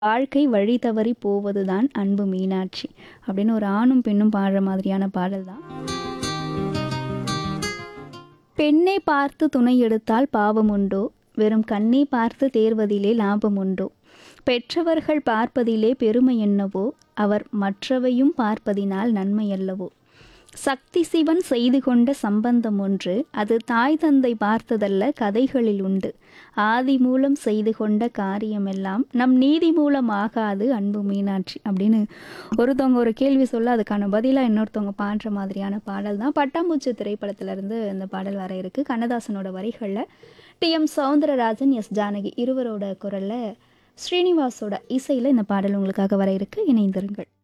வாழ்க்கை வழி தவறி போவதுதான் அன்பு மீனாட்சி அப்படின்னு ஒரு ஆணும் பெண்ணும் பாடுற மாதிரியான பாடல் தான் பெண்ணை பார்த்து துணை எடுத்தால் பாவம் உண்டோ வெறும் கண்ணை பார்த்து தேர்வதிலே லாபம் உண்டோ பெற்றவர்கள் பார்ப்பதிலே பெருமை என்னவோ அவர் மற்றவையும் பார்ப்பதினால் நன்மை அல்லவோ சக்தி சிவன் செய்து கொண்ட சம்பந்தம் ஒன்று அது தாய் தந்தை பார்த்ததல்ல கதைகளில் உண்டு ஆதி மூலம் செய்து கொண்ட காரியமெல்லாம் நம் நீதி மூலம் ஆகாது அன்பு மீனாட்சி அப்படின்னு ஒருத்தவங்க ஒரு கேள்வி சொல்ல அதுக்கான பதிலாக இன்னொருத்தவங்க பாடுற மாதிரியான பாடல் தான் பட்டாம்பூச்சி திரைப்படத்திலிருந்து இந்த பாடல் வர இருக்கு கண்ணதாசனோட வரிகளில் T M Soundararajan S Janaki இருவரோட குரலில் ஸ்ரீனிவாஸோட இசையில் இந்த பாடல் உங்களுக்காக வர இருக்கு இணைந்திருங்கள்